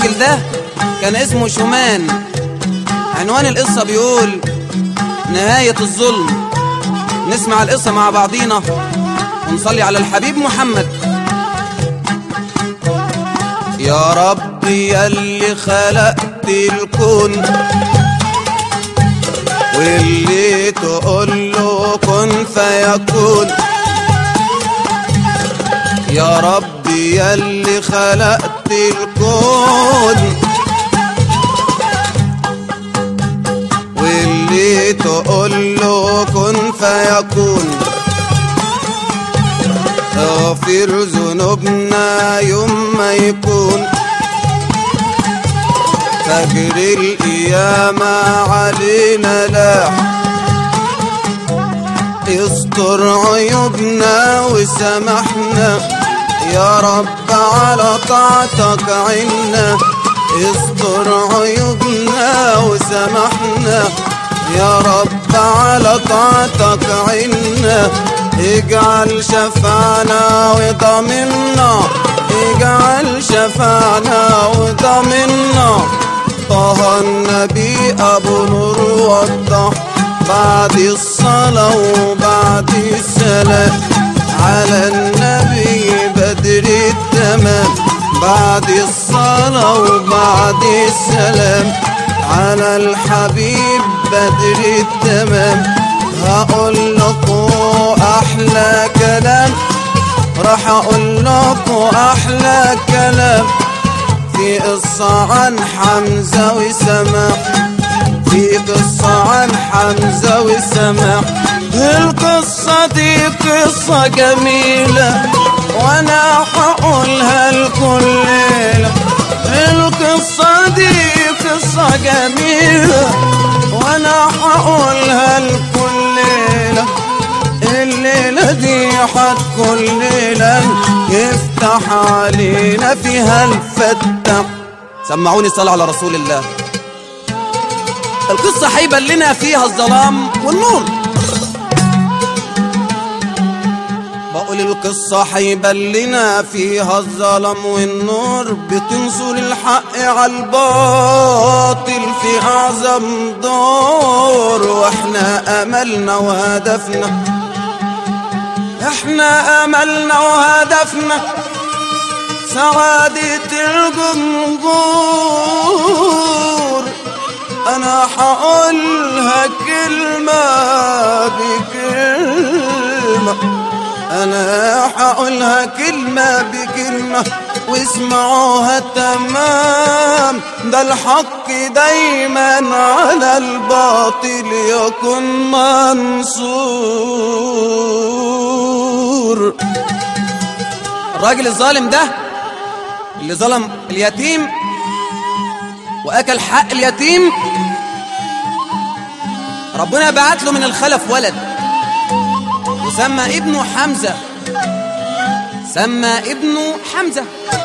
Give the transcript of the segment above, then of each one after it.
الراجل ده كان اسمه شومان عنوان القصة بيقول نهاية الظلم نسمع القصة مع بعضينا ونصلي على الحبيب محمد يا رب يلي خلقت الكون واللي تقول له كن فيكون يا رب يلي خلقت الكون واللي تقول له كن فيكون اغفر ذنوبنا يوم ما يكون فجر القيامة علينا لاح استر عيوبنا وسامحنا يا رب على طاعتك عنا استر عيوبنا وسامحنا يا رب على طاعتك عنا اجعل شفعنا وضمنا اجعل شفعنا وضمنا طه النبي ابو نور وضح بعد الصلاة وبعد السلام على النبي بدر التمام بعد الصلاة وبعد السلام على الحبيب بدر التمام هقول لكم احلى كلام راح اقول لكم احلى كلام في قصة عن حمزة وسماح في قصة عن حمزة وسماح القصة دي قصة جميلة وانا هقولها لكل ليلة القصة دي قصة جميلة وانا هقولها لكل ليلة الليلة دي هتكون ليلة يفتح علينا فيها الفتح سمعوني الصلاة على رسول الله القصة هيبان لنا فيها الظلام والنور بقول القصة هيبان لنا فيها الظلام والنور بتنصر الحق على الباطل في أعظم دور واحنا أملنا وهدفنا احنا أملنا وهدفنا سعادة الجمهور انا هقولها كلمة بكلمة انا هقولها كلمة بكلمة واسمعوها تمام ده الحق دايما على الباطل يكون منصور الراجل الظالم ده اللي ظلم اليتيم واكل حق اليتيم ربنا بعت له من الخلف ولد وسمى ابنه حمزة سمى ابنه حمزة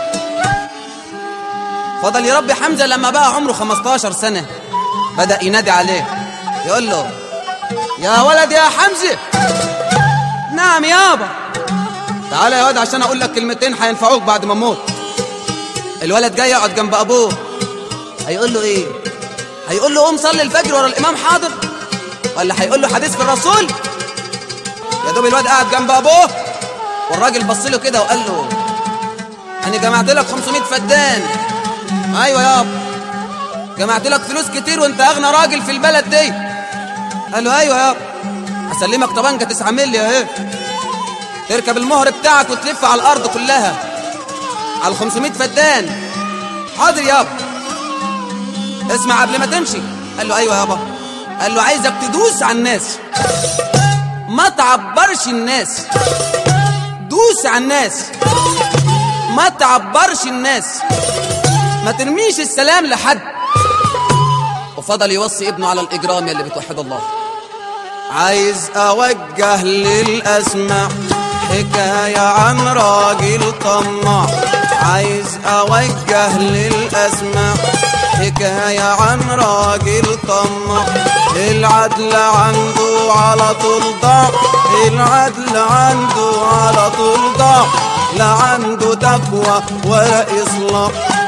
فضل يربي حمزة لما بقى عمره 15 سنة بدأ ينادي عليه يقول له يا ولد يا حمزة نعم يابا تعالى يا واد عشان اقول لك كلمتين هينفعوك بعد ما اموت الولد جاي يقعد جنب ابوه هيقول له ايه هيقول له قوم صلي الفجر ورا الامام حاضر ولا هيقول له حديث في الرسول يا دوب الواد قاعد جنب ابوه والراجل بص له كده وقال له انا جمعت لك 500 فدان ايوه يابا جمعت لك فلوس كتير وانت اغنى راجل في البلد دي قال له ايوه يابا هسلمك طبنجه 9 مللي اهي تركب المهر بتاعك وتلف على الارض كلها على 500 فدان حاضر يابا اسمع قبل ما تمشي قال له ايوه يابا قال له عايزك تدوس على الناس ما تعبرش الناس دوس على الناس ما تعبرش الناس ما ترميش السلام لحد وفضل يوصي ابنه على الإجرام يلي بتوحد الله عايز أوجه للأسماع حكاية عن راجل طماع عايز أوجه للأسماع حكاية عن راجل طماع العدل عنده على طول ضاع العدل عنده على طول ضاع لا عنده تقوى ولا إصلاح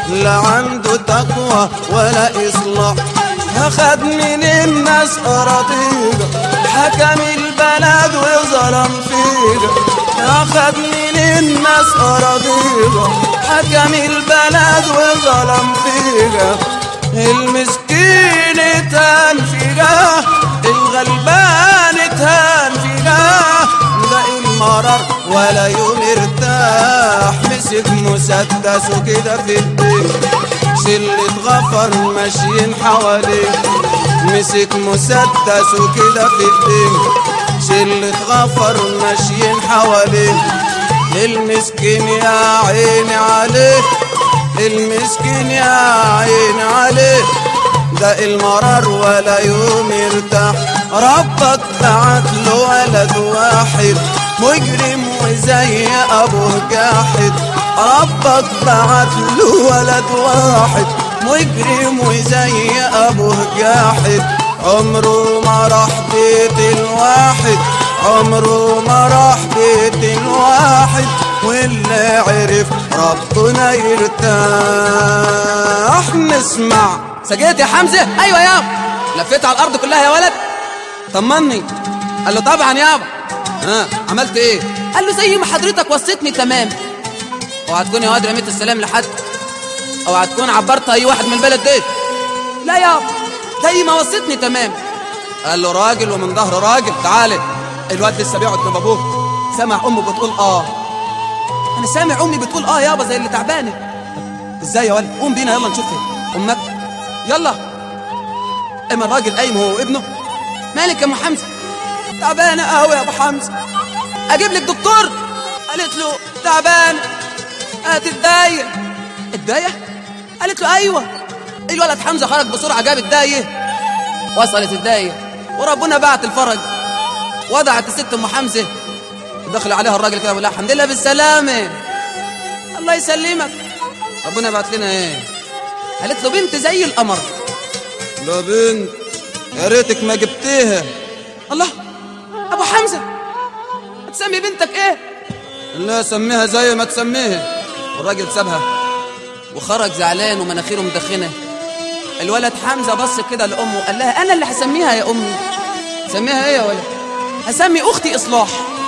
لا عنده تقوى ولا إصلاح أخذ من الناس أراضيها حكم البلد وظلم فيها أخذ من الناس أراضيها حكم البلد وظلم فيها المسكين تان فيها الغلبان تان فيها ده المرر ولا يوم ارتاح مسك مسدس وكده في الدين شلة غفر ماشيين حواليه مسك مسدس وكده في الدين شلة غفر ماشيين حواليه المسكين يا عيني عليه المسكين يا عيني عليه ده المرار ولا يوم يرتاح ربك بعت له ولد واحد مجرم وزي ابوه جاحد ربك بعت له ولد واحد مجرم وزي ابوه جاحد عمره ما راح بيت الواحد عمره ما راح بيت الواحد واللي عرف ربنا يرتاح نسمع سجيت يا حمزة ايوه يابا لفيت على الارض كلها يا ولد طمني قال له طبعا يابا ها عملت ايه قال له زي ما حضرتك وصيتني تمام اوعى تكون يا واد رميت السلام لحد اوعى تكون عبرت اي واحد من البلد ديت لا يابا زي ما وصيتني تمام قال له راجل ومن ظهر راجل تعالى الواد لسه بيقعد جنب ابوه سمع امه بتقول اه انا سامع امي بتقول اه يابا زي اللي تعبانه ازاي يا ولد قوم بينا يلا نشوف امك يلا اما الراجل قايم هو وابنه مالك يا ام حمزه تعبانه قوي يا ابو حمزه اجيب لك دكتور قالت له تعبان هتتضايق الدايه قالت له ايوه الولد حمزه خرج بسرعه جاب الدايه وصلت الدايه وربنا بعت الفرج وضعت الست ام حمزه دخل عليها الراجل كده بيقول لها الحمد لله بالسلامه الله يسلمك ربنا بعت لنا ايه قالت له بنت زي القمر لا بنت يا ريتك ما جبتيها الله ابو حمزه هتسمي بنتك ايه لا سميها زي ما تسميها والراجل سابها وخرج زعلان ومناخيره مدخنه الولد حمزه بص كده لامه وقال لها انا اللي هسميها يا امي سميها ايه يا ولد هسمي اختي اصلاح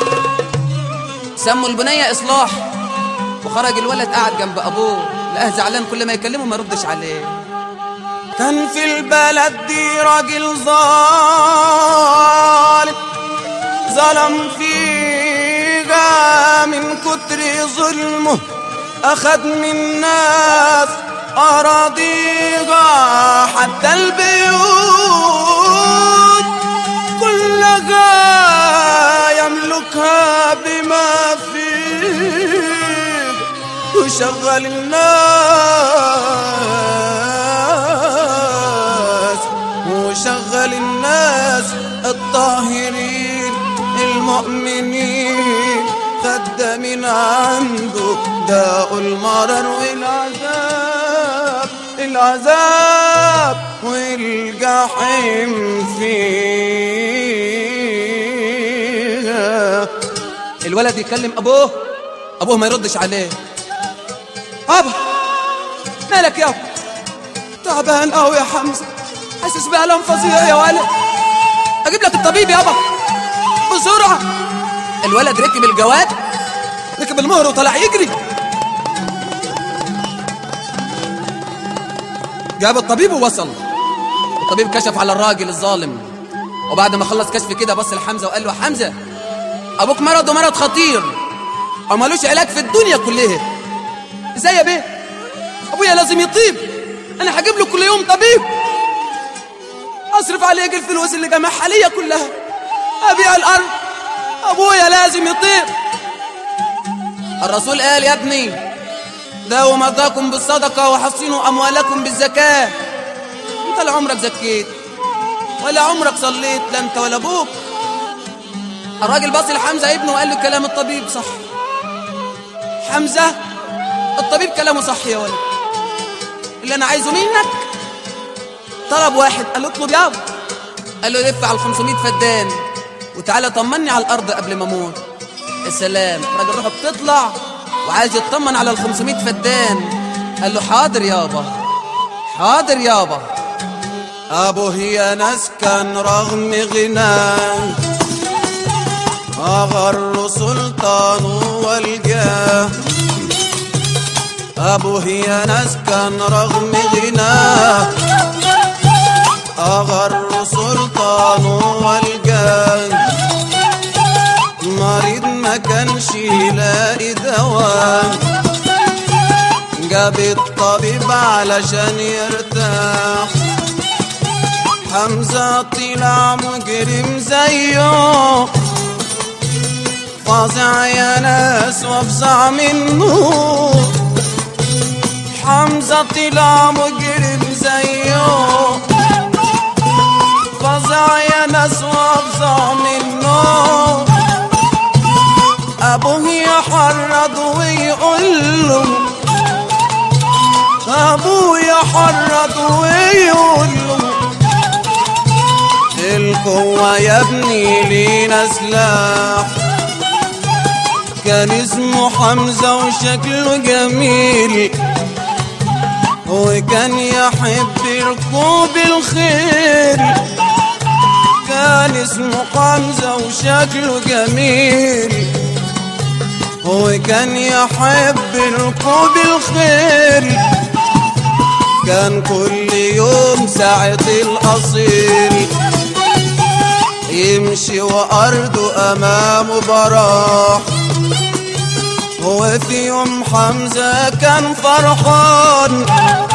سموا البنيه اصلاح وخرج الولد قاعد جنب ابوه لقاه زعلان كل ما يكلمه ما يردش عليه كان في البلد دي راجل ظالم ظلم فيها من كتر ظلمه أخد من الناس أراضيها حتى البيوت كلها يملكها بما فيه وشغل الناس وشغل الناس الطاهرين المؤمنين خد من عنده داء المرر والعذاب العذاب والجحيم فيها الولد يكلم ابوه ابوه ما يردش عليه ابا مالك يابا تعبان قوي يا حمزه حاسس بألم فظيع يا ولد اجيب لك الطبيب يابا بسرعه الولد ركب الجواد ركب المهر وطلع يجري جاب الطبيب ووصل الطبيب كشف على الراجل الظالم وبعد ما خلص كشف كده بص لحمزه وقال له حمزه ابوك مرض ومرض خطير ومالوش علاج في الدنيا كلها ازاي يا بيه ابويا لازم يطيب انا هجيب له كل يوم طبيب اصرف عليه الفلوس اللي جمعها ليا كلها ابيع الارض ابويا لازم يطيب الرسول قال يا ابني داووا مرضاكم بالصدقه وحصنوا اموالكم بالزكاه انت لا عمرك زكيت ولا عمرك صليت لا انت ولا ابوك الراجل بص لحمزه ابنه وقال له كلام الطبيب صح حمزه الطبيب كلامه صح يا ولد اللي انا عايزه منك طلب واحد قال له اطلب يابا قال له لف على ال 500 فدان وتعالى طمني على الارض قبل ما اموت السلام الراجل روحه بتطلع وعايز يطمن على ال 500 فدان قال له حاضر يابا حاضر يابا أبوه يا ناس كان رغم غناه أغر سلطانه والجاه أبوه يا ناس كان رغم غناه أغر سلطانه والجاه مريض ما كانش يلاقي دواء جاب الطبيب علشان يرتاح حمزة طلع مجرم زيه فظع يا ناس وافزع منه حمزة طلع مجرم زيه فظع يا ناس وافزع منه ابوه يحرض ويقول له ابوه يحرض ويقول له القوة يا ابني لينا سلاح كان اسمه حمزة وشكله جميل وكان يحب ركوب الخيل كان اسمه حمزة وشكله جميل وكان يحب ركوب الخيل كان كل يوم ساعة الأصيل يمشي وأرضه أمامه براح وفي يوم حمزة كان فرحان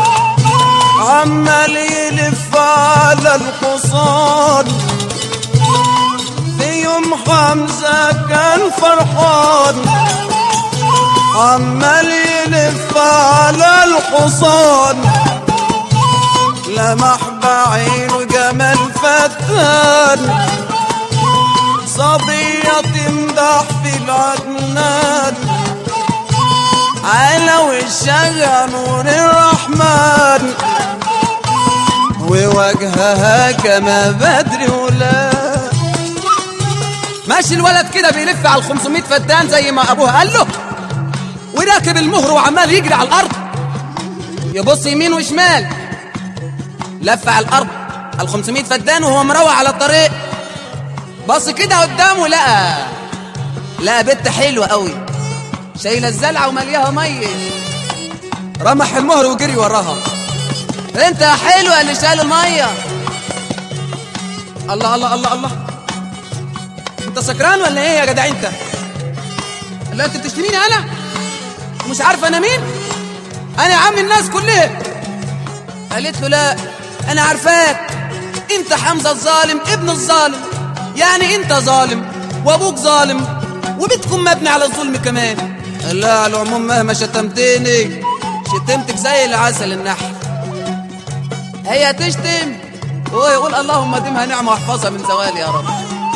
عمال يلف على الحصان في يوم حمزة كان فرحان عمال يلف على الحصان لمح بعينه جمال فتان صبية تمدح في العدنان على وشها نور الرحمن ووجهها كما بدر ولا ماشي الولد كده بيلف على ال 500 فدان زي ما ابوه قال له وراكب المهر وعمال يجري على الارض يبص يمين وشمال لف على الارض ال 500 فدان وهو مروح على الطريق بص كده قدامه لقى لقى بنت حلوه قوي شايله الزلعه وملياها ميه رمح المهر وجري وراها انت يا حلوه اللي شايل الميه الله الله الله الله انت سكران ولا ايه يا جدع انت لا انت بتشتميني انا مش عارفه انا مين انا عم الناس كلها قالت له لا انا عارفاك انت حمزه الظالم ابن الظالم يعني انت ظالم وابوك ظالم وبيتكم مبني على الظلم كمان لا على العموم مهما شتمتني شتمتك زي العسل النحل هي تشتم وهو يقول اللهم دمها نعمه واحفظها من زوال يا رب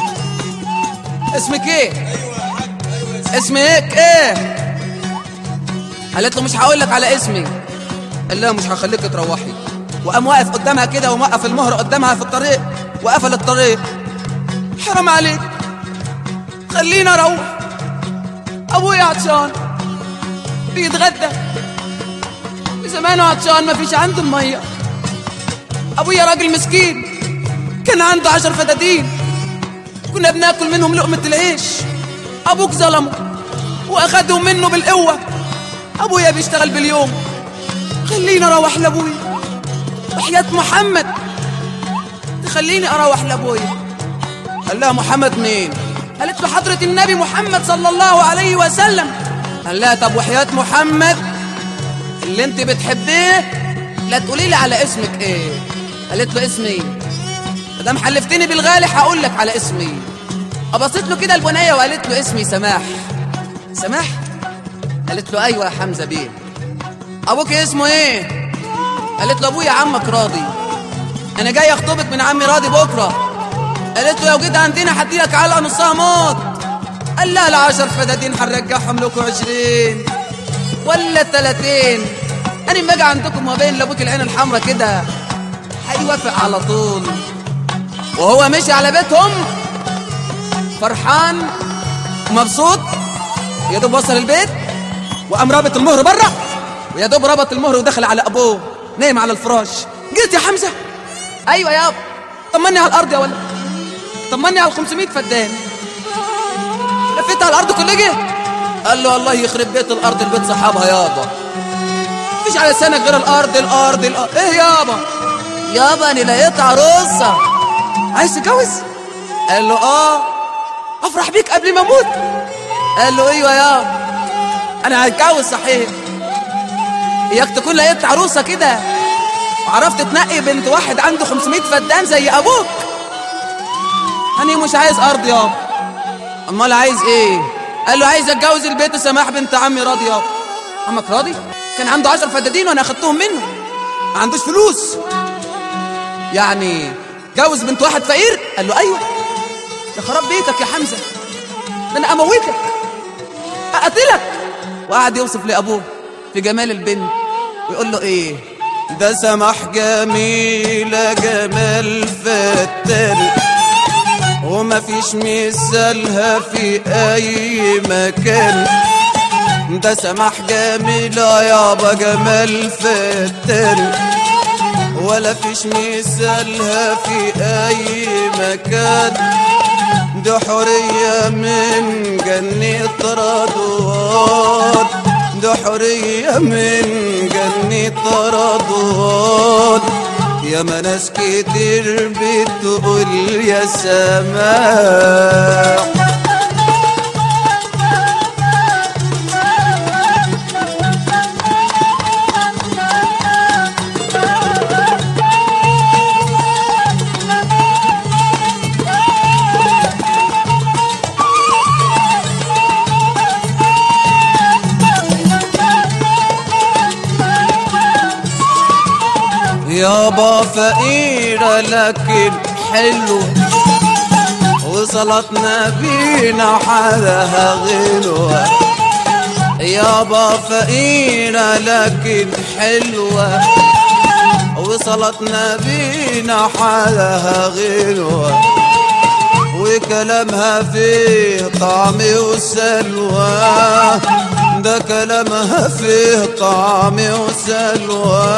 اسمك ايه اسمك ايه قالت له مش هقول لك على اسمي قال لها مش هخليك تروحي وقام واقف قدامها كده وموقف المهر قدامها في الطريق وقفل الطريق حرام عليك خليني اروح ابويا عطشان بيتغدى زمانه عطشان مفيش عنده الميه ابويا راجل مسكين كان عنده عشر فدادين كنا بناكل منهم لقمة العيش ابوك ظلمه واخدهم منه بالقوة ابويا بيشتغل باليوم خليني اروح لابويا وحياة محمد تخليني اروح لابويا قال لها محمد مين قالت له حضرة النبي محمد صلى الله عليه وسلم قال لها طب وحياة محمد اللي انت بتحبيه لا تقولي لي على اسمك ايه قالت له اسمي ايه مدام حلفتني بالغالي هقول لك على اسمي ابصيت له كده البنيه وقالت له اسمي سماح سماح قالت له ايوه يا حمزه بيه ابوك اسمه ايه قالت له ابويا عمك راضي انا جاي اخطبك من عمي راضي بكره قالت له لو جيت عندنا هديلك علقه نصها موت قال لا العشر فدادين هنرجعهم لكم عشرين ولا تلاتين انا ما اجي عندكم وبين لابوك العين الحمرا كده هيوافق على طول وهو مشي على بيتهم فرحان ومبسوط يا دوب وصل البيت وقام رابط المهر بره ويا دوب ربط المهر ودخل على ابوه نايم على الفراش جيت يا حمزه ايوه يابا طمني على الارض يا ولد طمني على ال 500 فدان لفيت على الارض كلها قال له الله يخرب بيت الارض البيت صحابها يابا مفيش على لسانك غير الارض الارض الارض ايه يابا يابا انا لقيت عروسه عايز تتجوز قال له اه افرح بيك قبل ما اموت قال له ايوه يابا انا هتجوز صحيح اياك تكون لقيت عروسه كده وعرفت تنقي بنت واحد عنده 500 فدان زي ابوك انا مش عايز ارض يابا امال عايز ايه قال له عايز اتجوز البيت سماح بنت عمي راضي يابا عمك راضي كان عنده 10 فدادين وانا اخدتهم منه ما عندوش فلوس يعني جوز بنت واحد فقير قال له ايوه يا خراب بيتك يا حمزه ده انا اموتك اقتلك وقعد يوصف لابوه في جمال البنت ويقول له ايه ده سمح جميلة جمال فتان وما فيش مثالها في أي مكان ده سمح جميلة يابا جمال فتان ولا فيش مثالها في أي مكان ده حرية من جنة رضوان ده حرية من جنة رضوان يا ما ناس كتير بتقول يا سماح يابا فقيرة لكن حلو وصلتنا بينا حالها غلوة يابا فقيرة لكن حلوة وصلتنا بينا حالها غلوة وكلامها فيه طعم وسلوى ده كلامها فيه طعم وسلوى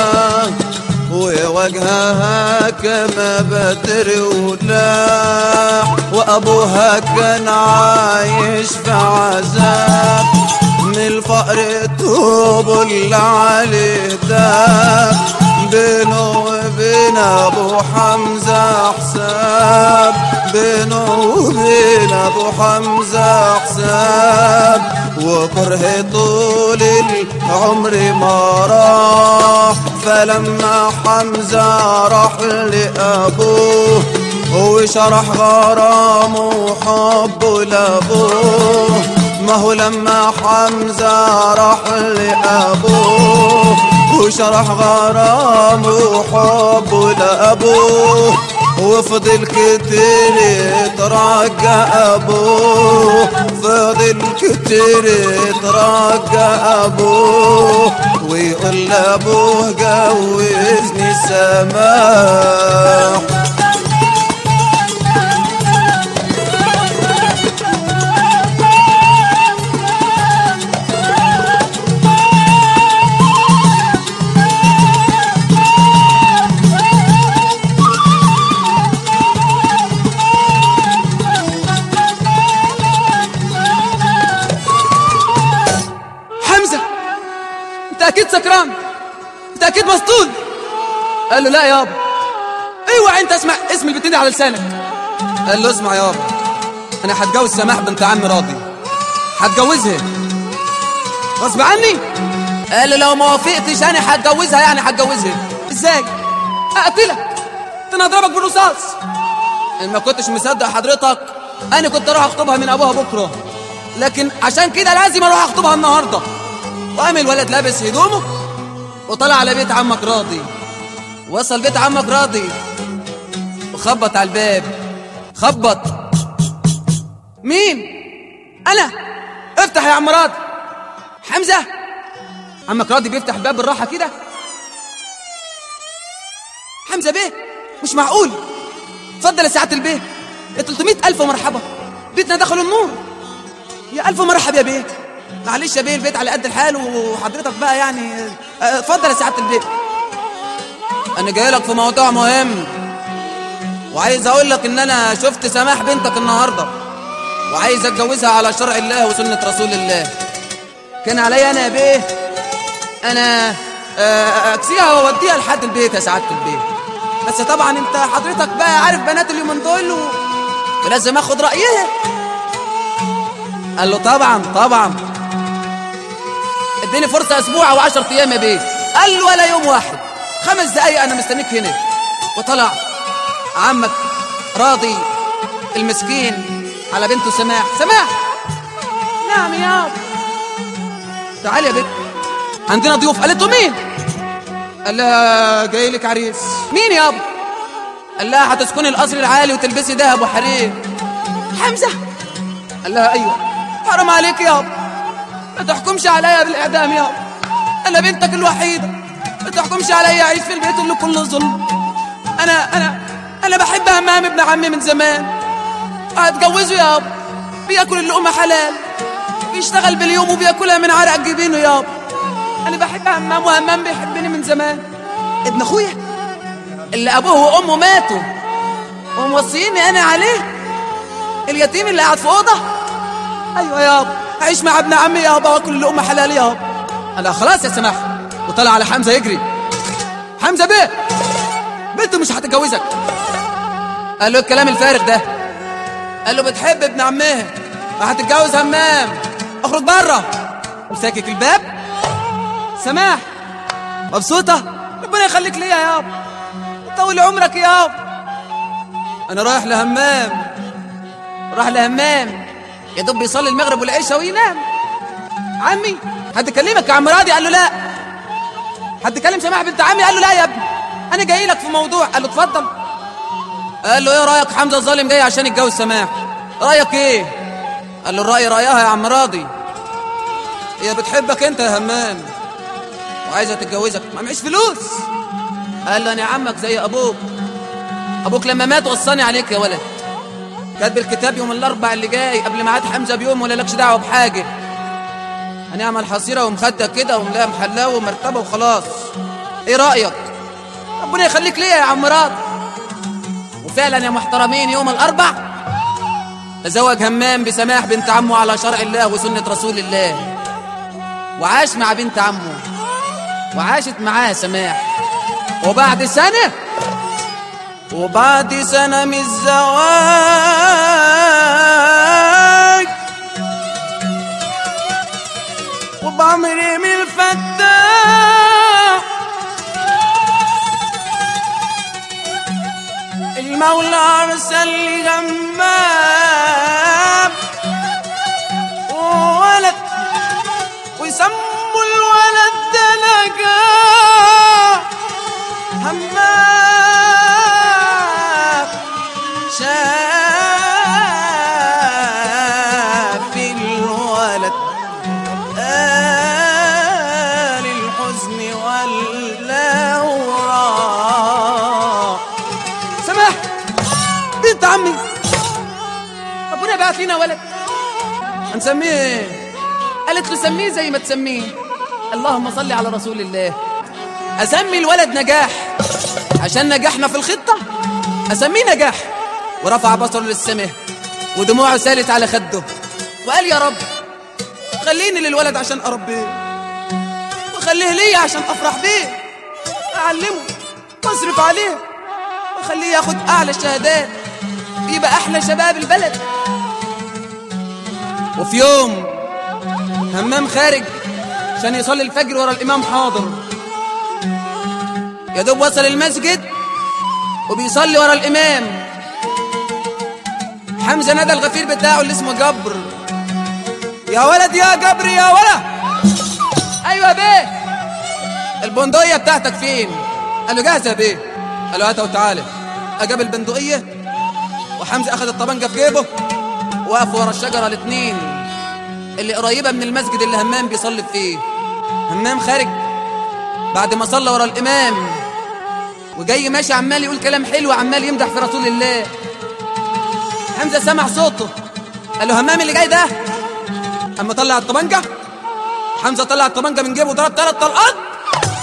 ووجهها كما بدر ولاح وابوها كان عايش في عذاب من الفقر توب اللي عليه ده بينه وبين ابو حمزه حساب بينه وبين ابو حمزه حساب وكره طول العمر ما راح فلما حمزه راح لابوه وشرح غرامه وحبه لابوه ما هو لما حمزه راح لابوه وشرح غرامه وحبه لابوه وفضل كتير يترجى ابوه فضل كتير يترجى ابوه ويقول لابوه جوزني سماح حمزه انت اكيد سكران انت اكيد مسطول قال له لا يابا اوعى انت اسمع اسم البنت دي على لسانك قال له اسمع يابا انا هتجوز سماح بنت عم راضي هتجوزها غصب عني قال له لو ما وافقتش انا هتجوزها يعني هتجوزها ازاي اقتلك ده انا اضربك بالرصاص ان ما كنتش مصدق حضرتك انا كنت اروح اخطبها من ابوها بكره لكن عشان كده لازم اروح اخطبها النهارده وقام الولد لابس هدومه وطلع على بيت عمك راضي وصل بيت عمك راضي وخبط على الباب خبط مين انا افتح يا عم راضي حمزه عمك راضي بيفتح الباب بالراحه كده حمزه بيه مش معقول اتفضل يا سعاده البيه يا 300 الف مرحبا بيتنا دخلوا النور يا الف مرحب يا بيه معلش يا بيه البيت على قد الحال وحضرتك بقى يعني آه، اتفضل يا سعاده البيت انا جاي لك في موضوع مهم وعايز اقول لك ان انا شفت سماح بنتك النهارده وعايز اتجوزها على شرع الله وسنه رسول الله كان عليا انا يا بيه انا آه، اكسيها واوديها لحد البيت يا سعاده البيت بس طبعا انت حضرتك بقى عارف بنات اليومين دول و... ولازم اخد رايها قال له طبعا طبعا اديني فرصه اسبوع او 10 ايام يا بيه قال له ولا يوم واحد خمس دقايق انا مستنيك هنا وطلع عمك راضي المسكين على بنته سماح سماح نعم يا تعال يا بنت عندنا ضيوف قالت له مين قال لها جاي لك عريس مين يابا قال لها هتسكني القصر العالي وتلبسي ذهب وحرير حمزه قال لها ايوه حرام عليك يابا ما تحكمش عليا بالاعدام يابا انا بنتك الوحيده ما تحكمش عليا اعيش في البيت اللي كله ظلم انا انا انا بحب همام ابن عمي من زمان هتجوزه يابا بياكل اللقمه حلال بيشتغل باليوم وبياكلها من عرق جبينه يابا انا بحب همام وهمام بيحبني من زمان ابن اخويا اللي ابوه وامه ماتوا وموصيني انا عليه اليتيم اللي قاعد في اوضه ايوه يابا عيش مع ابن عمي يابا واكل اللقمه حلال يابا انا خلاص يا سماح وطلع على حمزه يجري حمزه بيه بنته مش هتتجوزك قال له الكلام الفارغ ده قال له بتحب ابن عمها وهتتجوز همام اخرج بره وساكك الباب سماح مبسوطه ربنا يخليك ليا يابا طول عمرك يابا انا رايح لهمام راح لهمام يا دوب بيصلي المغرب والعشاء وينام عمي حد كلمك يا عم راضي قال له لا حد كلم سماح بنت عمي قال له لا يا ابني انا جاي لك في موضوع قال له اتفضل قال له ايه رايك حمزه الظالم جاي عشان يتجوز سماح رايك ايه قال له الراي رايها يا عم راضي هي بتحبك انت يا همام وعايزه تتجوزك ما معيش فلوس قال له انا عمك زي ابوك ابوك لما مات وصاني عليك يا ولد كاتب الكتاب يوم الاربع اللي جاي قبل ميعاد حمزه بيوم ولا لكش دعوه بحاجه هنعمل حصيره ومخده كده وملاها محلاوه ومرتبه وخلاص ايه رايك ربنا يخليك ليا يا عم راضي وفعلا يا محترمين يوم الاربع تزوج همام بسماح بنت عمه على شرع الله وسنه رسول الله وعاش مع بنت عمه وعاشت معاه سماح وبعد سنه وبعد سنة من الزواج وبعمري من الفتاح المولى أرسل لي غمام وولد ويسموا الولد ده نجاح همام شاف الولد قال الحزن ولا وراح سماح بنت عمي ربنا بعت لنا ولد هنسميه ايه قالت له سميه زي ما تسميه اللهم صل على رسول الله اسمي الولد نجاح عشان نجحنا في الخطه اسميه نجاح ورفع بصره للسماء ودموعه سالت على خده وقال يا رب خليني للولد عشان اربيه وخليه ليا عشان افرح بيه اعلمه واصرف عليه وخليه ياخد اعلى الشهادات يبقى احلى شباب البلد وفي يوم همام خارج عشان يصلي الفجر ورا الامام حاضر يا دوب وصل المسجد وبيصلي ورا الامام حمزه نادى الغفير بتاعه اللي اسمه جبر يا ولد يا جبر يا ولد ايوه يا بيه البندقيه بتاعتك فين قال له جاهزه يا بيه قال له هاتها وتعالى اجاب البندقيه وحمزه اخذ الطبنجه في جيبه وقفوا ورا الشجره الاثنين اللي قريبه من المسجد اللي همام بيصلي فيه همام خارج بعد ما صلى ورا الامام وجاي ماشي عمال يقول كلام حلو عمال يمدح في رسول الله حمزه سمع صوته قال له همام اللي جاي ده اما طلع الطبنجه حمزه طلع الطبنجه من جيبه وضرب ثلاث طلقات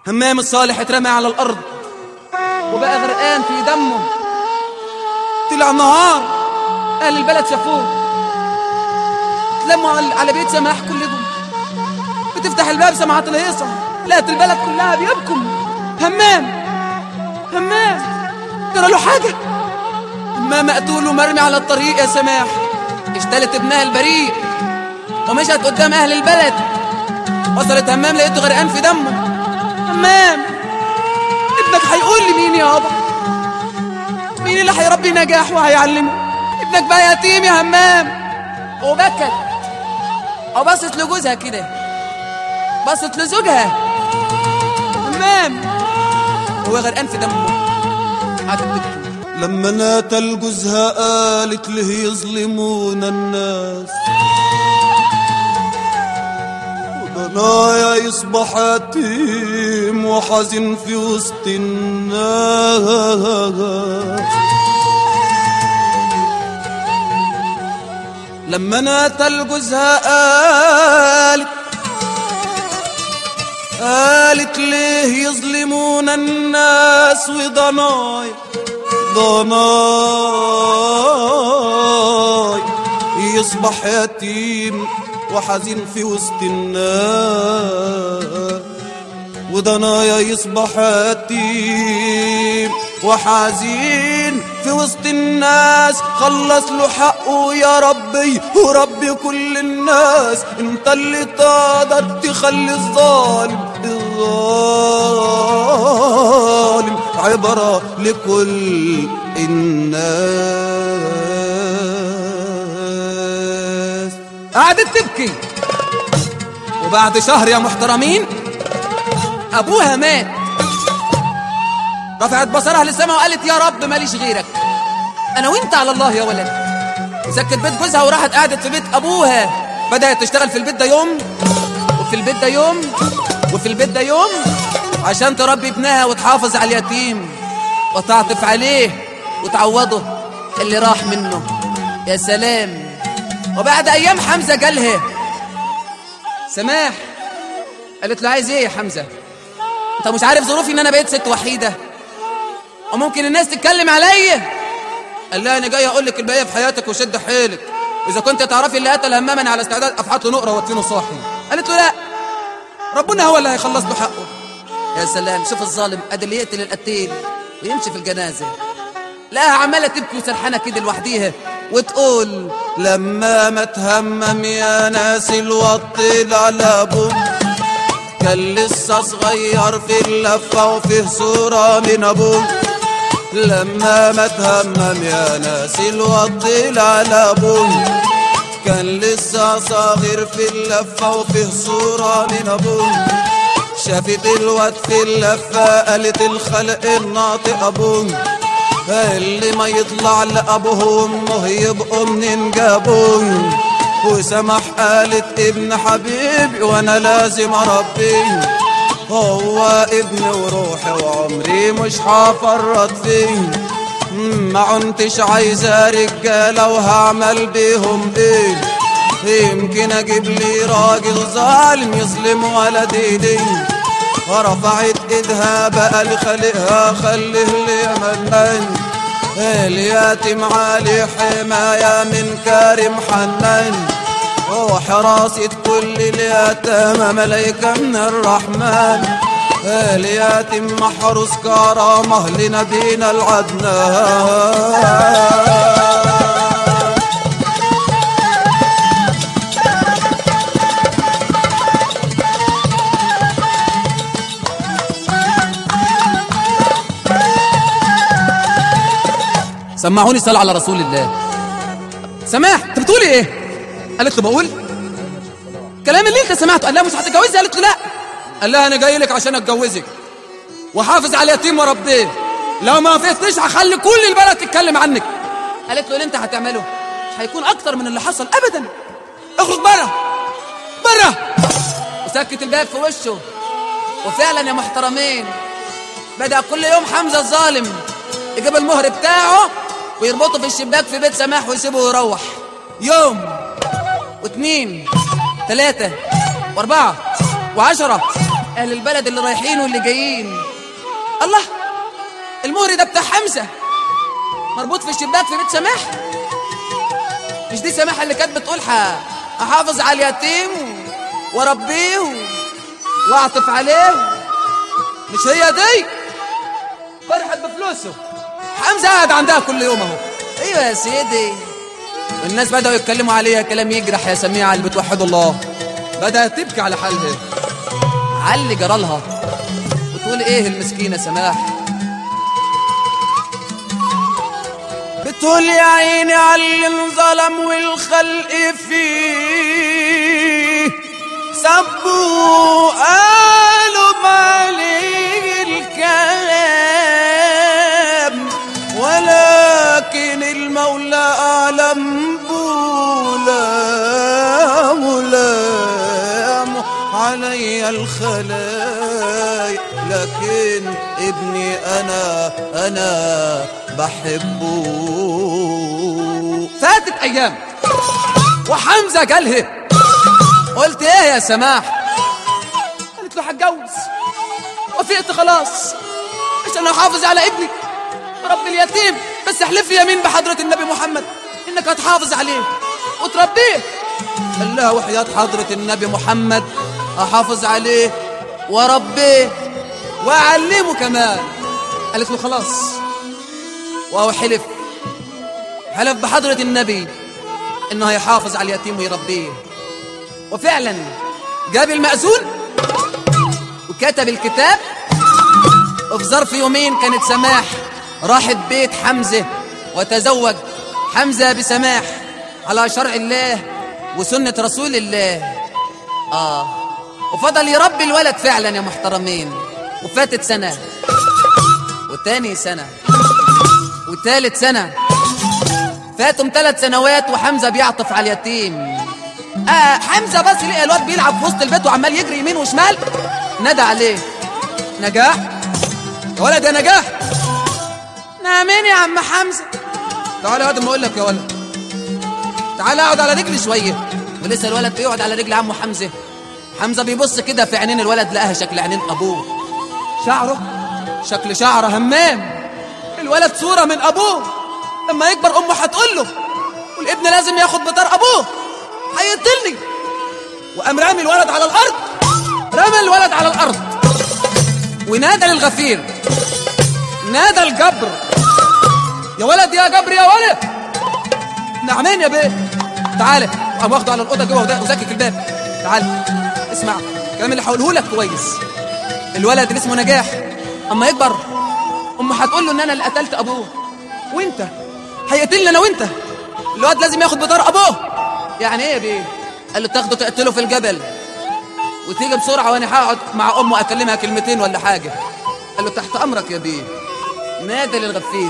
همام الصالح اترمى على الارض وبقى غرقان في دمه طلع النهار اهل البلد شافوه اتلموا على- على بيت سماح كلهم بتفتح الباب سمعت الهيصة لقت البلد كلها بيبكم همام همام جرى له حاجة همام مقتول ومرمي على الطريق يا سماح اشتلت ابنها البريء ومشت قدام اهل البلد وصلت همام لقيته غرقان في دمه همام ابنك هيقول لي مين يابا مين اللي هيربي نجاح وهيعلمه ابنك بقى يتيم يا همام وبكت او بصت لجوزها كده بصت لزوجها همام هو غرقان في دمه قعدت تبكي لما نات الجوزها قالت له يظلمون الناس وضنايا يصبح يتيم وحزن في وسط الناس لما نات الجوزها قالت قالت ليه يظلمون الناس وضنايا ضناي يصبح يتيم وحزين في وسط الناس وضنايا يصبح يتيم وحزين في وسط الناس خلص له حقه يا ربي وربي كل الناس انت اللي تقدر تخلي الظالم الظالم عبرة لكل الناس قعدت تبكي وبعد شهر يا محترمين ابوها مات رفعت بصرها للسماء وقالت يا رب ماليش غيرك انا وانت على الله يا ولد سكت بيت جوزها وراحت قعدت في بيت ابوها بدات تشتغل في البيت ده يوم وفي البيت ده يوم وفي البيت ده يوم عشان تربي ابنها وتحافظ على اليتيم وتعطف عليه وتعوضه اللي راح منه يا سلام وبعد ايام حمزه جالها سماح قالت له عايز ايه يا حمزه انت مش عارف ظروفي ان انا بقيت ست وحيده وممكن الناس تتكلم عليا قال لها انا جاي اقول لك الباقيه في حياتك وشد حيلك واذا كنت تعرفي اللي قتل هماما على استعداد افحط له نقره وادفنه صاحي قالت له لا ربنا هو اللي هيخلص له حقه يا سلام شوف الظالم ادي اللي يقتل القتيل ويمشي في الجنازه لا عماله تبكي وسرحانه كده لوحديها وتقول لما ما تهمم يا ناس الوطي على ابوه كان لسه صغير في اللفة وفيه صورة من ابوه لما ما تهمم يا ناس الوطي على ابوه كان لسه صغير في اللفة وفيه صورة من ابوه شافت الواد في اللفة قالت الخلق الناطق ابوه اللي ما يطلع لأبوه وأمه يبقوا منين جابوه وسمح قالت ابن حبيبي وأنا لازم أربيه هو ابني وروحي وعمري مش هفرط فيه ما عنتش عايزة رجالة وهعمل بيهم ايه يمكن اجيب لي راجل ظالم يظلم ولدي دي ورفعت ايدها بقى لخلقها خليه لي منان اليتيم علي حماية من كريم حنان وحراسة كل اليتامى ملايكة من الرحمن اليتيم محروس كرامة لنبينا العدنان سمعوني صلاة على رسول الله سماح انت بتقولي ايه قالت له بقول كلام اللي انت سمعته قال لها مش هتتجوزي قالت له لا قال لها انا جاي لك عشان اتجوزك وحافظ على اليتيم وربيه لو ما وافقتنيش هخلي كل البلد تتكلم عنك قالت له اللي انت هتعمله مش هيكون اكتر من اللي حصل ابدا اخرج بره بره وسكت الباب في وشه وفعلا يا محترمين بدأ كل يوم حمزة الظالم يجيب المهر بتاعه ويربطه في الشباك في بيت سماح ويسيبه يروح يوم واثنين ثلاثة واربعة وعشرة اهل البلد اللي رايحين واللي جايين الله المهر ده بتاع حمزه مربوط في الشباك في بيت سماح مش دي سماحه اللي كانت بتقول ح- احافظ على اليتيم واربيه واعطف عليه مش هي دي فرحت بفلوسه حمزه قاعد عندها كل يوم اهو ايوه يا سيدي الناس بدأوا يتكلموا عليها كلام يجرح يا سميعة اللي بتوحد الله بدأت تبكي على حالها علي جرالها وتقول ايه المسكينة سماح بتقول يا عيني على اللي انظلم والخلق فيه سبوا قالوا مالي الكلام ولكن المولى أعلم بولا ملام علي الخلايق لكن ابني أنا أنا بحبه فاتت ايام وحمزة جالها قلت ايه يا سماح قالت له هتجوز وافقت خلاص عشان احافظ على ابني رب اليتيم بس احلف لي يمين بحضرة النبي محمد انك هتحافظ عليه وتربيه قال لها وحياة حضرة النبي محمد احافظ عليه واربيه واعلمه كمان قالت له خلاص وهو حلف حلف بحضرة النبي انه هيحافظ على اليتيم ويربيه وفعلا جاب المأذون وكتب الكتاب وفي ظرف يومين كانت سماح راحت بيت حمزة وتزوج حمزة بسماح على شرع الله وسنة رسول الله آه وفضل يربي الولد فعلا يا محترمين وفاتت سنة وتاني سنة وتالت سنة فاتهم ثلاث سنوات وحمزة بيعطف على اليتيم آه حمزة بس لقى الواد بيلعب في وسط البيت وعمال يجري يمين وشمال نادى عليه نجاح يا ولد يا نجاح نامين يا عم حمزة تعالى يا واد ما اقول لك يا ولد تعالى اقعد على رجلي شوية ولسه الولد بيقعد على رجل عمه حمزة حمزة بيبص كده في عينين الولد لقاها شكل عينين ابوه شعره شكل شعره همام الولد صورة من ابوه لما يكبر امه هتقول له والابن لازم ياخد بطار ابوه هيقتلني وقام رامي الولد على الارض رمى الولد على الارض ونادى للغفير نادى الجبر يا ولد يا جبر يا ولد نعمين يا بيه تعالى قام واخده على الاوضه جوه وده- وزكك الباب تعالى اسمع الكلام اللي هقوله لك كويس الولد اللي اسمه نجاح اما يكبر امه هتقول له ان انا اللي قتلت ابوه وانت هيقتلني انا وانت الواد لازم ياخد بطار ابوه يعني ايه يا بيه قال له تاخده تقتله في الجبل وتيجي بسرعه وانا هقعد مع امه اكلمها كلمتين ولا حاجه قال له تحت امرك يا بيه نادى للغفير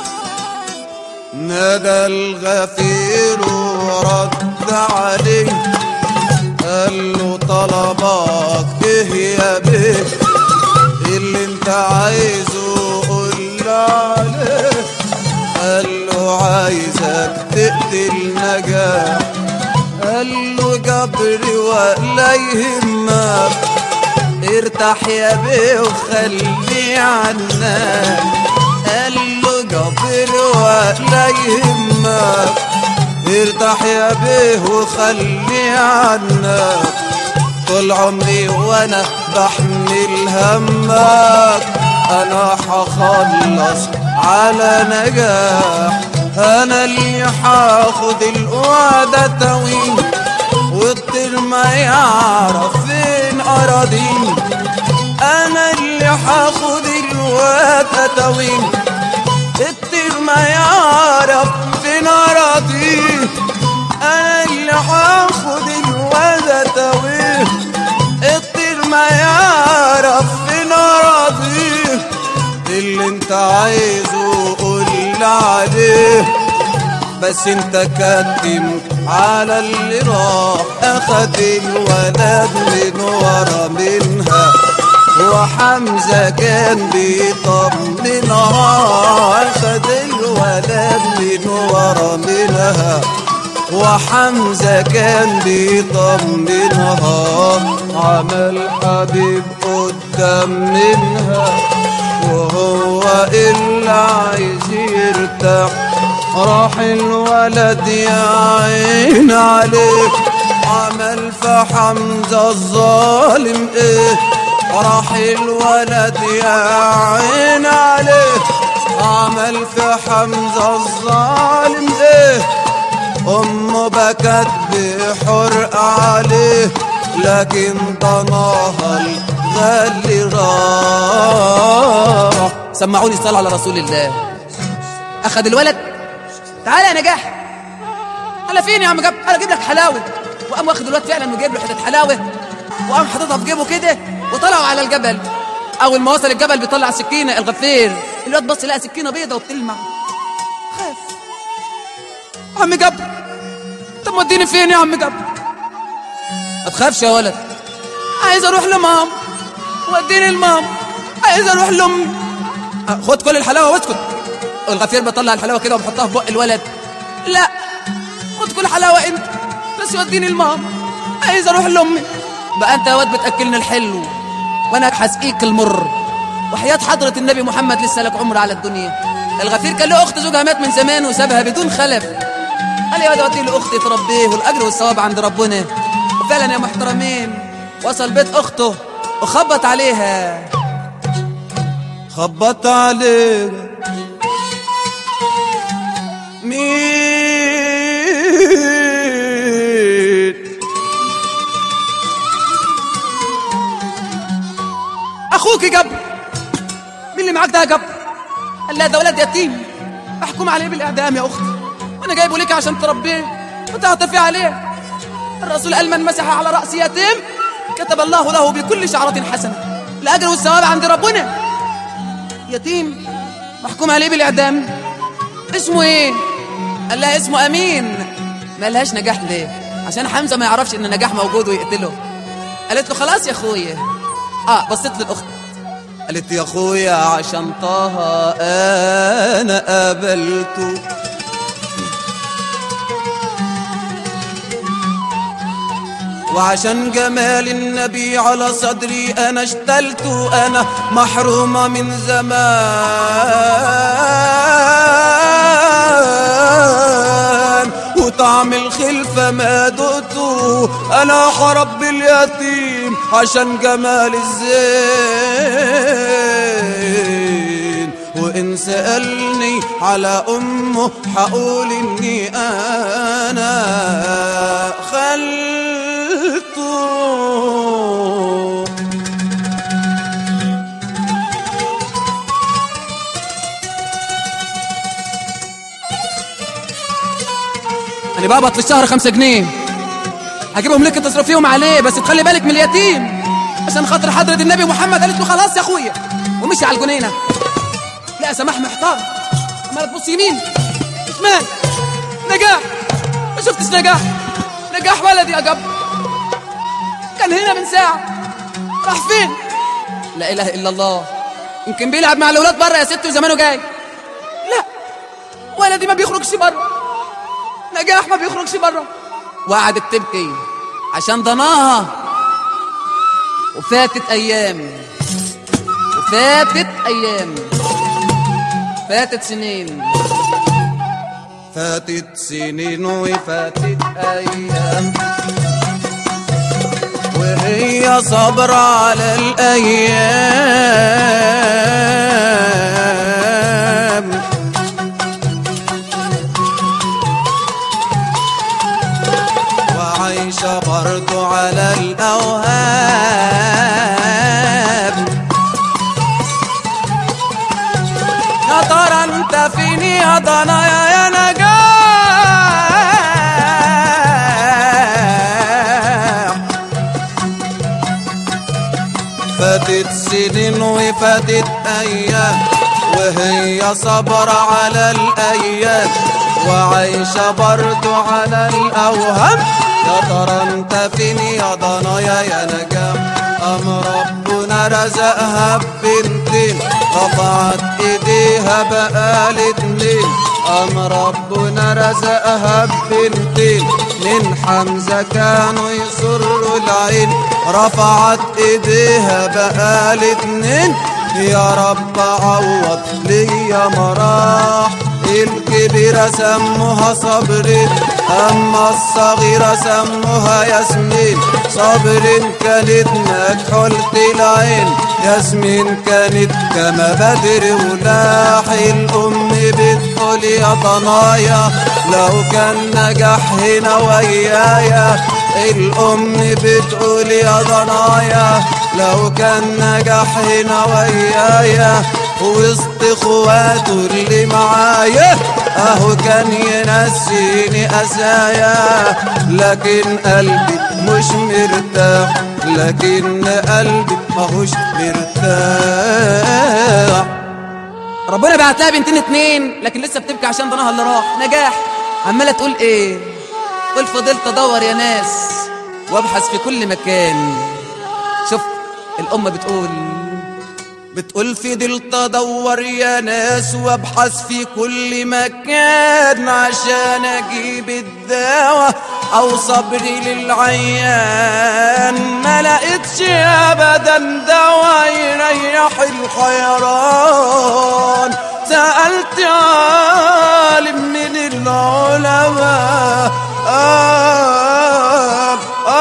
نادى الغفير ورد عليه قال له طلبك ايه يا بيه اللي انت عايزه قول لي عليه قال له عايزك تقتل نجاح قال له جبري ولا يهمك ارتاح يا بيه وخلي عنك قال له جبر ولا يهمك ارتاح يا بيه وخلي عنك طول عمري وانا بحمل همك انا حخلص على نجاح انا اللي حاخد الوعدة توين والطير ما يعرف فين اراضيني انا اللي حاخد الوعدة توين الطير ما يعرف فين اراضيه انا اللي حاخد الوعدة توين الطير ما يعرف فين اراضيه اللي انت عايزه قول لي عليه بس انت كتم على اللي راح اخد الولد من ورا منها وحمزة كان بيطمنها اخد الولد من ورا منها وحمزة كان بيطمنها عمل حبيب كم منها وهو إلا عايز يرتاح راح الولد يا عين عليه عمل في حمزة الظالم ايه راح الولد يا عين عليه عمل في حمزة الظالم ايه أمه بكت بحرق عليه لكن ضناها الغالي راح سمعوني الصلاة على رسول الله أخذ الولد تعالى يا نجاح أنا فين يا عم جاب أنا أجيب لك حلاوة وقام واخد الولد فعلا وجايب له حتة حلاوة وقام حاططها في جيبه كده وطلعوا على الجبل أول ما وصل الجبل بيطلع سكينة الغفير الواد بص لقى سكينة بيضة وبتلمع خاف عم جاب طب وديني فين يا عم جاب ما تخافش يا ولد عايز اروح لمام وديني لمام عايز اروح لامي أه، خد كل الحلاوه واسكت الغفير بيطلع الحلاوه كده وبيحطها في بق الولد لا خد كل حلاوه انت بس وديني لمام عايز اروح لامي بقى انت يا واد بتاكلني الحلو وانا هسقيك المر وحياة حضرة النبي محمد لسه لك عمر على الدنيا الغفير كان له اخت زوجها مات من زمان وسابها بدون خلف قال يا واد ودي لاختي تربيه والاجر والثواب عند ربنا وفعلا يا محترمين وصل بيت اخته وخبط عليها خبط عليك مين اخوك جبر مين اللي معاك ده يا جبر قال لا ده ولد يتيم احكم عليه بالاعدام يا اختي وانا جايبه ليك عشان تربيه وتعطفي عليه الرسول قال من مسح على راس يتيم كتب الله له بكل شعرة حسنة الاجر والثواب عند ربنا يتيم محكوم عليه بالاعدام اسمه ايه قال لها اسمه امين ما لهاش نجاح ليه عشان حمزه ما يعرفش ان نجاح موجود ويقتله قالت له خلاص يا اخويا اه بصيت للاخت قالت يا اخويا عشان طه انا قابلته وعشان جمال النبي على صدري انا اشتلت انا محرومة من زمان وطعم الخلفة ما دقته انا حرب اليتيم عشان جمال الزين وإن سألني على أمه حقول إني أنا خلته انا بقبض في الشهر خمسة جنيه هجيبهم لك تصرفيهم عليه بس تخلي بالك من اليتيم عشان خاطر حضرة النبي محمد قالت له خلاص يا اخويا ومشي على الجنينة لا سماح محتار عمالة تبص يمين شمال نجاح ما شفتش نجاح نجاح ولدي يا جب كان هنا من ساعة راح فين لا اله الا الله يمكن بيلعب مع الاولاد بره يا ست وزمانه جاي لا ولدي ما بيخرجش بره نجاح ما بيخرجش بره وقعدت تبكي عشان ضناها وفاتت ايام وفاتت ايام فاتت سنين فاتت سنين وفاتت أيام وهي صبر على الأيام وعايشة برضو على الأوهام يا ترى انت فين يا ضنايا يا نجاح فاتت سنين وفاتت ايام وهي صبرة على الايام وعايشة برضو على الاوهام يا ترى انت فين يا ضنايا يا نجام ام ربنا رزقها ببنتين رفعت ايديها بقى الاتنين ام ربنا رزقها ببنتين من حمزة كانوا يسروا العين رفعت ايديها بقى الاتنين يا رب عوض ليا مراح الكبيرة سموها صبر أما الصغيرة سموها ياسمين صبر كانت مكحولة العين ياسمين كانت كما بدر ولاح الأم بتقول يا ضنايا لو كان نجح هنا ويايا الأم بتقول يا ضنايا لو كان نجح هنا ويايا وسط اخواته اللي معايا اهو كان ينسيني اسايا لكن قلبي مش مرتاح لكن قلبي ماهوش مرتاح ربنا بعت لها بنتين اتنين لكن لسه بتبكي عشان ضناها اللي راح نجاح عماله تقول ايه قول فضلت ادور يا ناس وابحث في كل مكان شوف الام بتقول بتقول فضلت ادور يا ناس وابحث في كل مكان عشان اجيب الدواء او صبري للعيان ما لقيتش ابدا دواء يريح الحيران سالت عالم من العلماء آه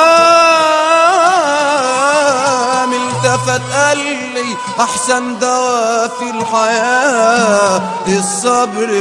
آه التفت قال لي احسن دواء في الحياه الصبر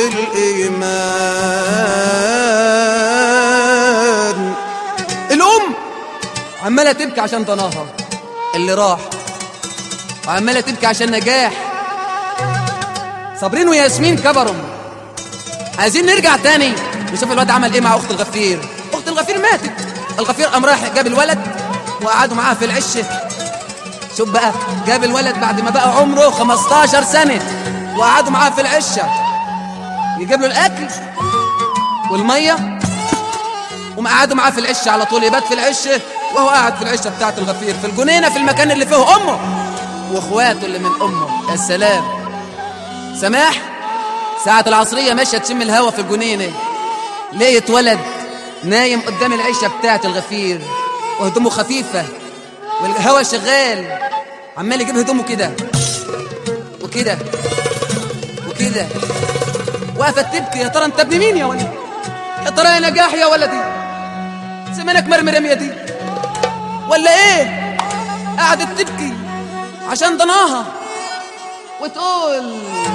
والايمان الام عماله تبكي عشان ضناها اللي راح وعماله تبكي عشان نجاح صابرين وياسمين كبروا عايزين نرجع تاني نشوف الواد عمل ايه مع اخت الغفير اخت الغفير ماتت الغفير قام رايح جاب الولد وقعدوا معاها في العشه شوف بقى جاب الولد بعد ما بقى عمره 15 سنه وقعدوا معاها في العشه يجيب له الاكل والميه ومقعدوا معاه في العشه على طول يبات في العشه وهو قاعد في العشه بتاعه الغفير في الجنينه في المكان اللي فيه امه واخواته اللي من امه يا سلام سماح ساعة العصرية ماشية تشم الهوا في الجنينة لقيت ولد نايم قدام العشة بتاعة الغفير وهدومه خفيفة والهوا شغال عمال يجيب هدومه كده وكده وكده وقفت تبكي يا ترى انت ابن مين يا ولد يا ترى يا نجاح يا ولدي زمانك مرمرم يا دي ولا ايه قعدت تبكي عشان ضناها وتقول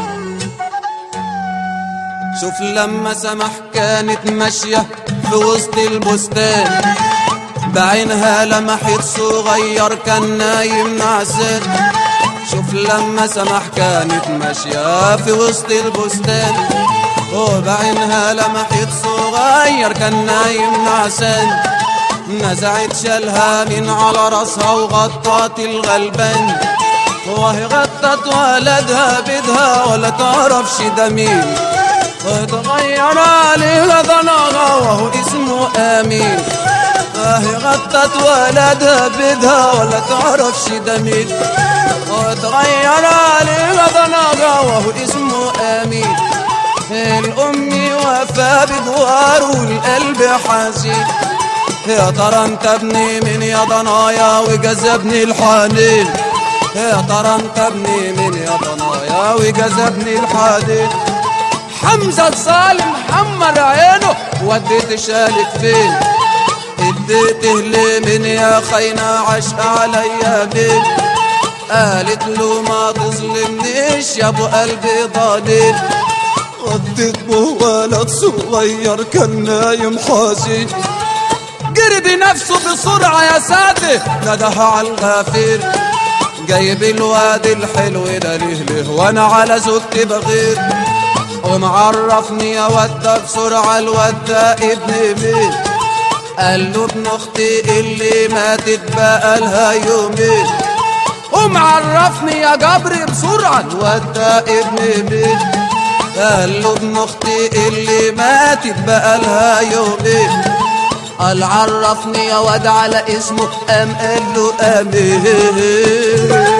شوف لما سمح كانت ماشية في وسط البستان بعينها لمحت صغير كان نايم نعسان شوف لما سمح كانت ماشية في وسط البستان وبعينها لمحت صغير كان نايم نعسان نزعت شالها من على راسها وغطت الغلبان وهي غطت ولدها بدها ولا تعرفش ده مين وتغير عليها ضناها وهو اسمه امين اهي غطت ولدها بدها ولا تعرفش ده مين وتغير عليها ضناها وهو اسمه امين الام وفى بدواره والقلب حزين يا ترى انت ابني من يا ضنايا وجذبني الحنين يا ترى انت ابني من يا ضنايا وجذبني الحنين حمزة الظالم حمر عينه وديت شالك فين اديته لمن يا خينا عشق عليا بين قالت له ما تظلمنيش يا ابو قلبي ضليل وديت به ولد صغير كان نايم حزين جري بنفسه بسرعة يا سادة ندها على الغفير جايب الواد الحلو ده ليه ليه وانا على زوجتي بغير ومعرفني يا واد ده بسرعة الواد ده ابن مين قال له ابن اختي اللي ماتت بقى لها يومين ومعرفني يا جبري بسرعة الواد ده ابن مين قال له ابن اختي اللي ماتت بقى لها يومين قال عرفني يا واد على اسمه قام قال له امين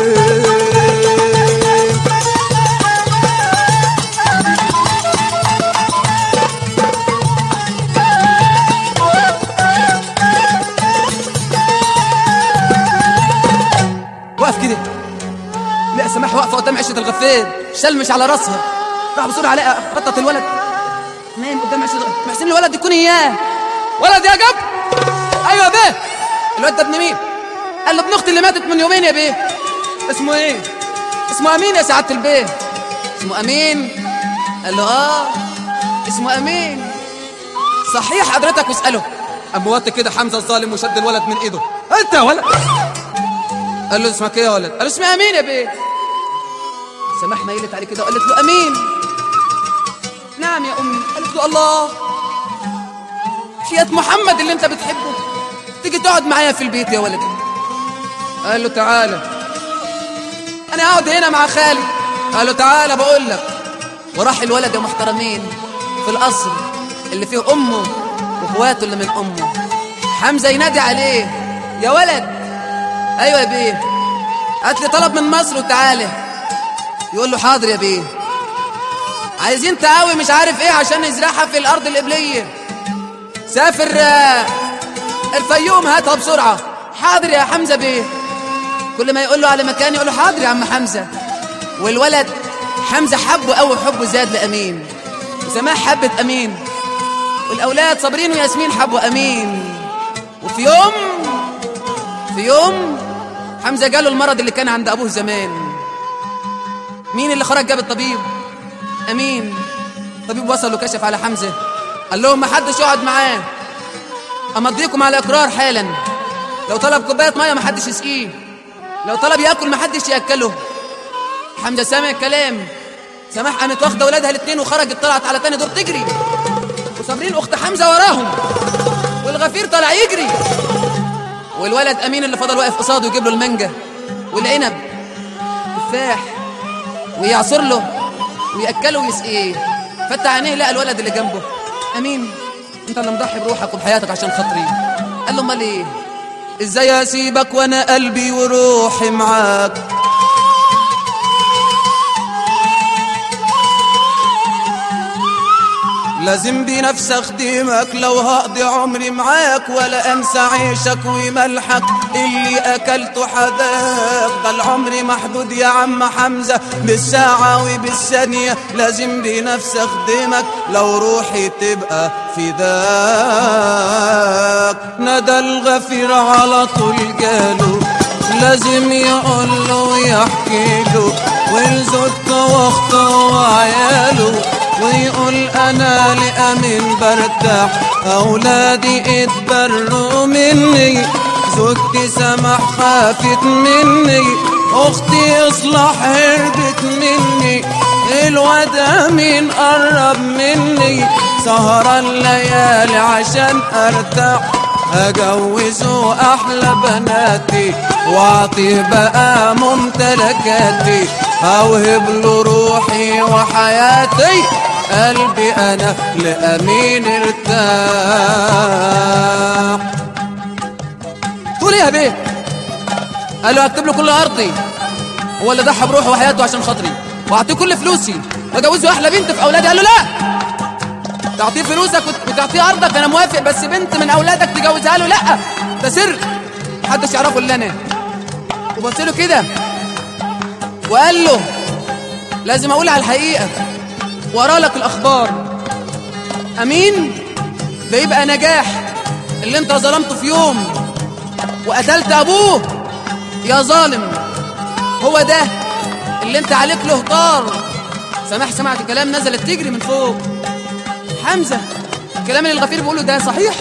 البيت شل مش على راسها راح بسرعه عليها خطط الولد نايم قدام عشان محسن الولد يكون اياه ولد يا جب ايوه يا بيه الواد ده ابن مين قال له ابن اختي اللي ماتت من يومين يا بيه اسمه ايه اسمه امين يا سعاده البيه اسمه امين قال له اه اسمه امين صحيح حضرتك واساله قام موطي كده حمزه الظالم وشد الولد من ايده انت يا ولد قال له اسمك ايه يا ولد قال له اسمي امين يا بيه سماح ميلت عليه كده وقالت له امين نعم يا امي قالت له الله حياة محمد اللي انت بتحبه تيجي تقعد معايا في البيت يا ولد قال له تعالى انا اقعد هنا مع خالي قال له تعالى بقول لك وراح الولد يا محترمين في القصر اللي فيه امه واخواته اللي من امه حمزه ينادي عليه يا ولد ايوه يا بيه هات لي طلب من مصر وتعالى يقول له حاضر يا بيه عايزين تقاوي مش عارف ايه عشان نزرعها في الارض القبليه سافر آه، الفيوم هاتها بسرعه حاضر يا حمزه بيه كل ما يقول له على مكان يقول له حاضر يا عم حمزه والولد حمزه حبه قوي حبه زاد لامين وسماح حبت امين والاولاد صابرين وياسمين حبوا امين وفي يوم في يوم حمزه جاله المرض اللي كان عند ابوه زمان مين اللي خرج جاب الطبيب امين الطبيب وصل وكشف على حمزه قال لهم ما حدش يقعد معاه امضيكم على اقرار حالا لو طلب كوبايه ميه ما حدش يسقيه لو طلب ياكل ما حدش ياكله حمزه سامع الكلام سماح قامت واخده ولادها الاثنين وخرجت طلعت على تاني دور تجري وصابرين اخت حمزه وراهم والغفير طلع يجري والولد امين اللي فضل واقف قصاده يجيب له المانجا والعنب تفاح ويعصر له وياكله ويسقيه فتح عينيه لقى الولد اللي جنبه امين انت اللي مضحي بروحك وبحياتك عشان خاطري قال له امال ايه ازاي اسيبك وانا قلبي وروحي معاك لازم بنفسي اخدمك لو هقضي عمري معاك ولا انسى عيشك وملحك اللي اكلته حداك ده العمر محدود يا عم حمزه بالساعه وبالثانيه لازم بنفسي اخدمك لو روحي تبقى فداك ندى الغفير على طول جاله لازم يقول له ويحكي له ولزوجته واخته وعياله ويقول انا لامين برتاح اولادي اتبروا مني زوجتي سمح خافت مني اختي اصلح هربت مني الواد امين قرب مني سهر الليالي عشان ارتاح اجوزه احلى بناتي واعطيه بقى ممتلكاتي اوهب له روحي وحياتي قلبي انا لامين ارتاح تقول ايه يا بيه قال له اكتب له كل ارضي هو اللي ضحى بروحه وحياته عشان خاطري واعطيه كل فلوسي واجوزه احلى بنت في اولادي قال له لا تعطيه فلوسك وت- وتعطيه ارضك انا موافق بس بنت من اولادك تجوزها له لا ده سر محدش يعرفه الا انا وبص له كده وقال له لازم اقول على الحقيقه واقرا لك الاخبار امين ده يبقى نجاح اللي انت ظلمته في يوم وقتلت ابوه يا ظالم هو ده اللي انت عليك له طار سماح سمعت الكلام نزلت تجري من فوق حمزه الكلام اللي الغفير بيقوله ده صحيح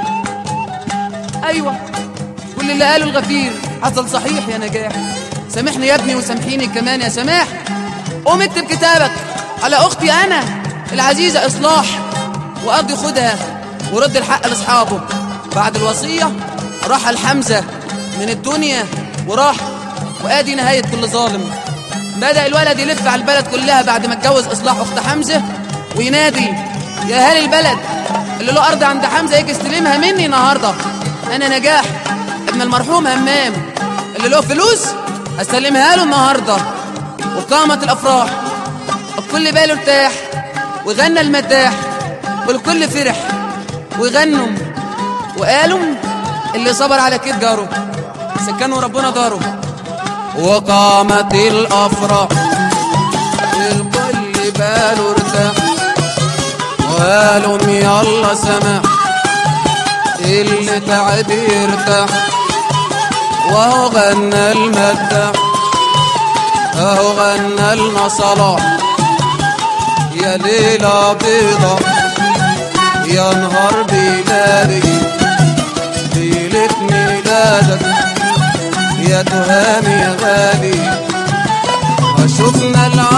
ايوه كل اللي قاله الغفير حصل صحيح يا نجاح سامحني يا ابني وسامحيني كمان يا سماح قوم اكتب كتابك على اختي انا العزيزه اصلاح وقضي خدها ورد الحق لاصحابه بعد الوصيه رحل حمزه من الدنيا وراح وادي نهايه كل ظالم بدا الولد يلف على البلد كلها بعد ما اتجوز اصلاح اخت حمزه وينادي يا اهالي البلد اللي له ارض عند حمزه يجي يستلمها مني النهارده انا نجاح ابن المرحوم همام اللي له فلوس هستلمها له النهارده وقامت الافراح الكل باله ارتاح وغنى المداح والكل فرح وغنوا وقالوا اللي صبر على كيد جاره سكنوا ربنا داره وقامت الافراح قالوا يلا سماح اللي تعب يرتاح وهو غنى المداح اهو غنى لنا صلاح يا ليلة بيضة يا نهار بلادي ليلة ميلادك يا تهاني يا غالي شفنا العالم